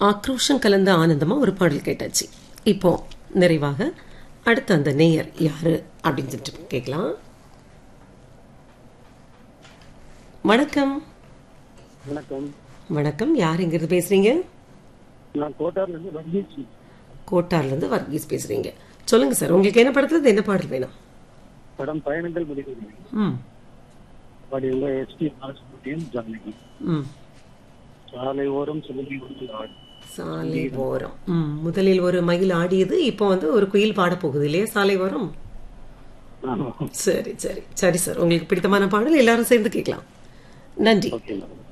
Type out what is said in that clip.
ஆக்ரோஷம் கலந்த ஆனந்தமா ஒரு பாடல் கேட்டாச்சு இப்போ நிறைவாக அடுத்த அந்த நேயர் யாரு அப்படின்னு சொல்லிட்டு கேட்கலாம் வணக்கம் வணக்கம் வணக்கம் யார் இங்கிருந்து பேசுறீங்க நான் கோட்டார்ல இருந்து வர்கீஸ் கோட்டார்ல இருந்து வர்கீஸ் பேசுறீங்க சொல்லுங்க சார் உங்களுக்கு என்ன படத்துல இருந்து என்ன பாடல் வேணும் படம் பயணங்கள் முடிவு ம் பாடியுள்ள எஸ்டி பாலசுப்ரமணியம் ஜானகி ம் சாலை ஓரம் சுமதி ஒரு நாள் சாலை ஓரம் ம் முதலில் ஒரு மயில் ஆடியது இப்போ வந்து ஒரு குயில் பாட போகுது இல்லையா சாலை ஓரம் ஆமா சரி சரி சரி சார் உங்களுக்கு பிடித்தமான பாடல் எல்லாரும் சேர்ந்து கேட்கலாம் நன்றி ஓகே மேடம்